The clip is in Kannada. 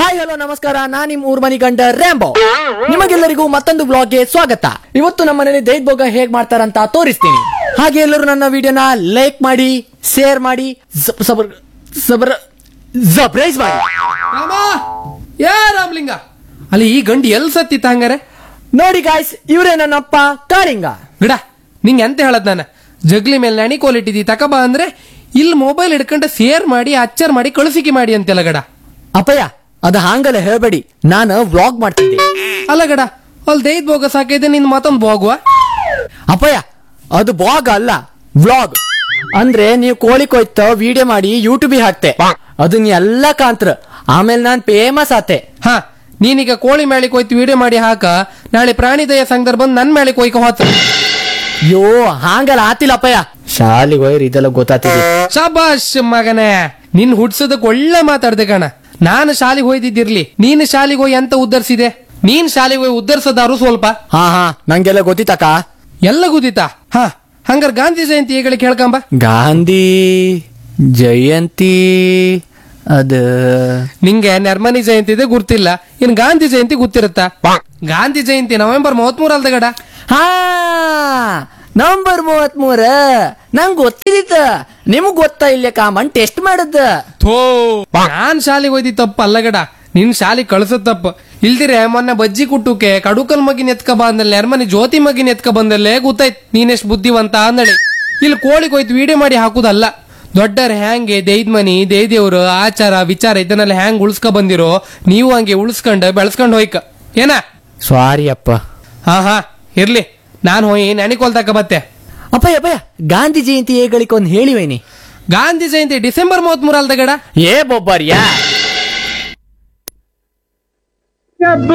ಹಾಯ್ ಹಲೋ ನಮಸ್ಕಾರ ನಾನ್ ನಿಮ್ ಊರ್ ಮನಿ ಗಂಡ ರ್ಯಾಂಬೋ ನಿಮಗೆಲ್ಲರಿಗೂ ಮತ್ತೊಂದು ಬ್ಲಾಗ್ಗೆ ಸ್ವಾಗತ ಇವತ್ತು ನಮ್ಮ ಮನೇಲಿ ದೈದ್ ಭೋಗ ಹೇಗ್ ಮಾಡ್ತಾರಂತ ತೋರಿಸ್ತೀನಿ ಹಾಗೆ ಎಲ್ಲರೂ ನನ್ನ ವಿಡಿಯೋನ ಲೈಕ್ ಮಾಡಿ ಶೇರ್ ಮಾಡಿ ಸಬ್- ಸಬರ್ ಸಬರ್ ಸರ್ಪ್ರೈಸ್ ಮಾಡಿ ರಾಮ ಯಾ ರಾಮಲಿಂಗ ಅಲ್ಲಿ ಈ ಗಂಡಿ ಎಲ್ ಸತ್ತಿತ್ತ ಹಂಗಾರೆ ನೋಡಿ ಗಾಯ್ಸ್ ಇವರೇ ನನ್ನಪ್ಪ ಕಾಳಿಂಗ ಗಿಡ ನಿಂಗೆ ಎಂತ ಹೇಳದ್ ನಾನು ಜಗ್ಲಿ ಮೇಲೆ ನಣಿ ಕ್ವಾಲಿಟಿ ತಕಬ ಅಂದ್ರೆ ಇಲ್ಲಿ ಮೊಬೈಲ್ ಹಿಡ್ಕೊಂಡು ಶೇರ್ ಮಾಡಿ ಅಚ್ಚರ್ ಮಾಡಿ ಕಳಿಸಿಕೆ ಮಾಡಿ ಅಂತೆಲ್ಲ ಗಡ ಅಪ್ಪಯ್ಯ ಅದು ಹಾಂಗಲ್ಲ ಹೇಳ್ಬೇಡಿ ನಾನು ವ್ಲಾಗ್ ಮಾಡ್ತಿದ್ದೆ ಅಲ್ಲ ಗಡ ಅಲ್ಲಿ ದೈದ್ ಬೋಗ ಸಾಕೈತೆ ನಿನ್ ಮತ್ತೊಂದು ಬೋಗುವ ಅಪ್ಪಯ್ಯ ಅದು ಬ್ಲಾಗ್ ಅಲ್ಲ ವ್ಲಾಗ್ ಅಂದ್ರೆ ನೀವು ಕೋಳಿ ಕೊಯ್ತ ವಿಡಿಯೋ ಮಾಡಿ ಯೂಟ್ಯೂಬಿಗೆ ಹಾಕ್ತೆ ಅದನ್ನ ಎಲ್ಲ ಕಾಂತ್ರ ಆಮೇಲೆ ನಾನ್ ಫೇಮಸ್ ಆತೆ ಹಾ ನೀನೀಗ ಕೋಳಿ ಮೇಳಿಗೆ ಹೋಯ್ತು ವಿಡಿಯೋ ಮಾಡಿ ಹಾಕ ನಾಳೆ ಪ್ರಾಣಿ ದಯ ಸಂಘದಲ್ಲಿ ಬಂದು ನನ್ ಮೇಳಿಗೆ ಹೋಯ್ಕ ಹೋತ ಯೋ ಹಾಂಗಲ್ಲ ಆತಿಲ್ಲ ಅಪ್ಪಯ್ಯ ಶಾಲಿಗೆ ಹೋಯ್ರಿ ಇದೆಲ್ಲ ಗೊತ್ತಾತಿದೆ ಶಾಬಾಷ್ ಮಗನೇ ನಿನ್ ಹುಡ್ಸೋದಕ್ ಒಳ್ಳೆ ಮಾತಾಡ್ದೆ ಕಣ ನಾನು ಶಾಲೆಗೆ ಹೋಯ್ದಿದ್ದಿರ್ಲಿ ನೀನು ಶಾಲೆಗೆ ಹೋಗಿ ಎಂತ ಉದ್ದರ್ಸಿದೆ ನೀನ್ ಶಾಲೆಗೆ ಹೋಗಿ ಉದ್ದರ್ಸದಾರು ಸ್ವಲ್ಪ ಹಾ ಹಾ ನಂಗೆಲ್ಲ ಗೊತ್ತಿತ್ತಕ್ಕ ಎಲ್ಲ ಗುದಿತಾ ಹಾ ಹಂಗಾರ ಗಾಂಧಿ ಜಯಂತಿ ಹೇಳಿ ಕೇಳ್ಕಂಬ ಗಾಂಧಿ ಜಯಂತಿ ಅದ ನಿಂಗೆ ನರ್ಮನಿ ಜಯಂತಿ ಇದೆ ಗುರ್ತಿಲ್ಲ ಇನ್ ಗಾಂಧಿ ಜಯಂತಿ ಗೊತ್ತಿರುತ್ತಾ ಗಾಂಧಿ ಜಯಂತಿ ನವೆಂಬರ್ ಮೂವತ್ತ್ ಮೂರ ಅಲ್ದ ಗಡ ಹಾ ನವಂಬರ್ ಮೂವತ್ ಮೂರ ನಂಗ್ ಗೊತ್ತಿದ್ದಿತ್ತ ನಿಮಗ್ ಗೊತ್ತಾ ಇಲ್ಲ ಕಾಮನ್ ಟೆಸ್ಟ್ ಮಾಡದ ಥೋ ನಾನ್ ಶಾಲೆಗೆ ಹೋಯ್ದಿ ತಪ್ಪ ಅಲ್ಲ ಗಡ ನಿನ್ ಶಾಲೆ ಕಳ್ಸದ್ ತಪ್ಪ ಇಲ್ದಿರೆ ಮೊನ್ನೆ ಬಜ್ಜಿ ಕುಟ್ಟುಕೆ ಕಡುಕಲ್ ಮಗಿನ ಎತ್ಕ ಬಂದಲ್ಲಿ ನರ್ಮನಿ ಜ್ಯೋತಿ ಮಗಿನ ಎತ್ಕ ಬಂದಲ್ಲೇ ಗೊತ್ತಾಯ್ತು ನೀನೆಷ್ಟ್ ಬುದ್ಧಿವಂತ ಅಂದಳಿ ಇಲ್ಲಿ ಕೋಳಿಗೆ ಹೋಯ್ತು ವಿಡಿಯೋ ಮಾಡಿ ಹಾಕುದಲ್ಲ ದೊಡ್ಡರ ಹ್ಯಾಂಗೆ ದೇಯ್ದ್ ಮನಿ ದೇವ್ದೇವ್ರು ಆಚಾರ ವಿಚಾರ ಇದನ್ನೆಲ್ಲ ಹ್ಯಾಂಗ್ ಉಳ್ಸ್ಕ ಬಂದಿರೋ ನೀವು ಹಂಗೆ ಉಳ್ಸ್ಕೊಂಡ್ ಬೆಳ್ಸ್ಕೊಂಡ್ ಹೋಯ್ಕ ಏನ ಸಾರಿ ಅಪ್ಪ ಹಾ ಹಾ ಇರ್ಲಿ ನಾನ್ ಹೋಗಿ ನೆನಿಕೋಲ್ ತಕ ಬತ್ತೆ ಅಪ್ಪಯ್ಯ ಅಪ್ಪಯ್ಯ ಗಾಂಧಿ ಜಯಂತಿ ಹೇಗಳಿಕ್ ಒಂದ್ ಹೇಳಿವೇನಿ ಗಾಂಧಿ ಜಯಂತಿ ಡಿಸೆಂಬರ್ ಮೂವತ್ತ್ ಮೂರ ಅಲ್ದ ಗಡ ಏ ಬೊಬ್ಬರ್ಯಾ